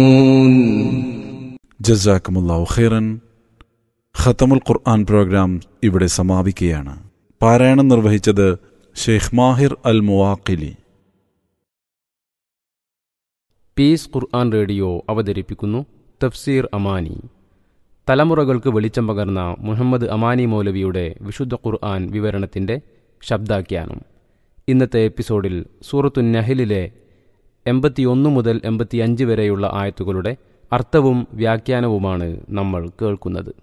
ജസാക്കുമുല്ലാഹു ഖൈറൻ ഖത്തമുൽ ഖുർആൻ പ്രോഗ്രാം ഇവിടെ സമാപിക്കുകയാണ് പാരായണം നിർവഹിച്ചത് Sheikh Maher al Muaiqly Peace Quran Radio അവതരിപ്പിക്കുന്നു തഫ്സീർ അമാനി തലമുറകൾക്ക് വെളിച്ചം പകർന്ന മുഹമ്മദ് അമാനി മൗലവിയുടെ വിശുദ്ധ ഖുർആൻ വിവരണത്തിൻ്റെ ശബ്ദാഖ്യാനം ഇന്നത്തെ എപ്പിസോഡിൽ സൂറത്തു നഹലിലെ എൺപത്തിയൊന്ന് മുതൽ എൺപത്തിയഞ്ച് വരെയുള്ള ആയത്തുകളുടെ അർത്ഥവും വ്യാഖ്യാനവുമാണ് നമ്മൾ കേൾക്കുന്നത്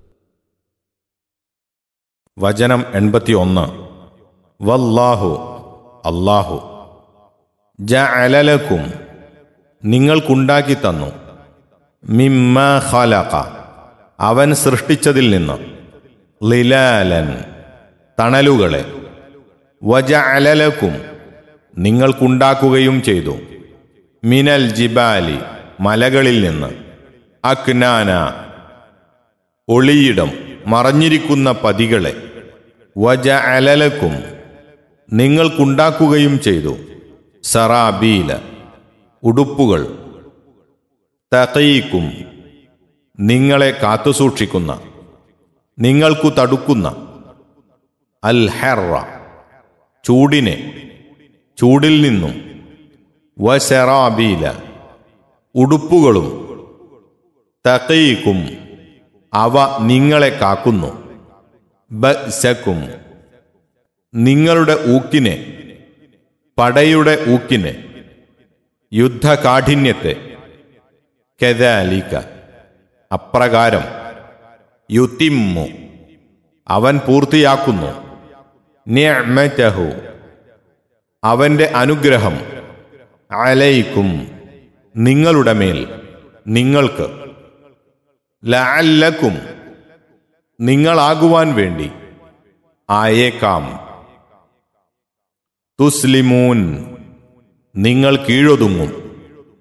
വചനം എൺപത്തിയൊന്ന് വല്ലാഹു അല്ലാഹു ജഅലലക്കും നിങ്ങൾക്കുണ്ടാക്കി തന്നു മിമ്മ ഖലഖ അവൻ സൃഷ്ടിച്ചതിൽ നിന്ന് ലിലാലൻ തണലുകളെ വജഅലലക്കും നിങ്ങൾക്കുണ്ടാക്കുകയും ചെയ്തു മിനൽ ജിബാലി മലകളിൽ നിന്ന് അക്നാന ഒളിയിടം മറഞ്ഞിരിക്കുന്ന പതികളെ വജ അലലക്കും നിങ്ങൾക്കുണ്ടാക്കുകയും ചെയ്തു സറാബീല ഉടുപ്പുകൾ തകയിക്കും നിങ്ങളെ കാത്തുസൂക്ഷിക്കുന്ന നിങ്ങൾക്കു തടുക്കുന്ന അൽ ഹെറ ചൂടിനെ ചൂടിൽ നിന്നും വശറാബീല ഉടുപ്പുകളും തകയിക്കും അവ നിങ്ങളെ കാക്കുന്നു ബസക്കും നിങ്ങളുടെ ഊക്കിനെ പടയുടെ ഊക്കിനെ യുദ്ധകാഠിന്യത്തെ കെതാലിക്ക അപ്രകാരം യുത്തിമ്മു അവൻ പൂർത്തിയാക്കുന്നു നിഅ്മതഹു അവന്റെ അനുഗ്രഹം അലൈക്കും നിങ്ങളുടെ മേൽ നിങ്ങൾക്ക് ലഅല്ലക്കും നിങ്ങളാകുവാൻ വേണ്ടി ആയേക്കാം തുസ്ലിമൂൻ നിങ്ങൾ കീഴൊതുങ്ങും